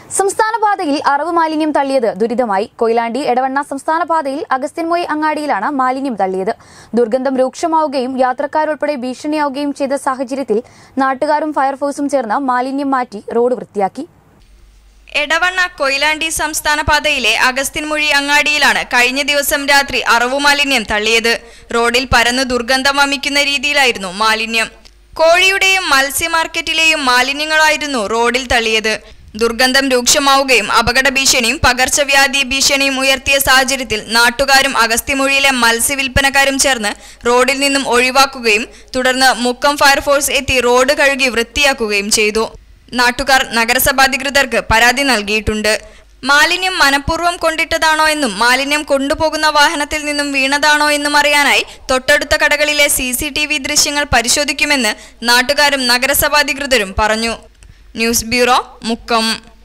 സംസ്ഥാന പാതയിൽ അറവ് മാലിന്യം തള്ളിയത് ദുരിതമായി കൊയിലാണ്ടി എടവണ്ണ സംസ്ഥാന പാതയിൽ അഗസ്ത്യൻമൊഴി അങ്ങാടിയിലാണ് മാലിന്യം തള്ളിയത് ദുർഗന്ധം രൂക്ഷമാവുകയും യാത്രക്കാരുൾപ്പെടെ ഭീഷണിയാവുകയും ചെയ്ത സാഹചര്യത്തിൽ നാട്ടുകാരും ഫയർഫോഴ്സും ചേർന്ന് മാലിന്യം മാറ്റി റോഡ് വൃത്തിയാക്കി എടവണ്ണ കൊയിലാണ്ടി സംസ്ഥാന പാതയിലെ അഗസ്ത്യൻമൊഴി അങ്ങാടിയിലാണ് കഴിഞ്ഞ ദിവസം രാത്രി അറവുമാലിന്യം തള്ളിയത് റോഡിൽ പരന്ന് ദുർഗന്ധം വമിക്കുന്ന രീതിയിലായിരുന്നു മാലിന്യം കോഴിയുടെയും മത്സ്യ മാർക്കറ്റിലെയും മാലിന്യങ്ങളായിരുന്നു റോഡിൽ തള്ളിയത് ദുർഗന്ധം രൂക്ഷമാവുകയും അപകട ഭീഷണിയും പകർച്ചവ്യാധി ഭീഷണിയും ഉയർത്തിയ സാഹചര്യത്തിൽ നാട്ടുകാരും അഗസ്ത്യമൊഴിയിലെ മത്സ്യവില്പനക്കാരും ചേർന്ന് റോഡിൽ നിന്നും ഒഴിവാക്കുകയും തുടർന്ന് മുക്കം ഫയർഫോഴ്സ് എത്തി റോഡ് കഴുകി വൃത്തിയാക്കുകയും ചെയ്തു നാട്ടുകാർ നഗരസഭാധികൃതർക്ക് പരാതി നൽകിയിട്ടുണ്ട് മാലിന്യം മനഃപൂർവ്വം കൊണ്ടിട്ടതാണോ എന്നും മാലിന്യം കൊണ്ടുപോകുന്ന വാഹനത്തിൽ നിന്നും വീണതാണോ എന്നും അറിയാനായി തൊട്ടടുത്ത കടകളിലെ സി സി ടി വി ദൃശ്യങ്ങൾ പരിശോധിക്കുമെന്ന് നാട്ടുകാരും നഗരസഭാധികൃതരും പറഞ്ഞു ന്യൂസ് ബ്യൂറോ മുക്കം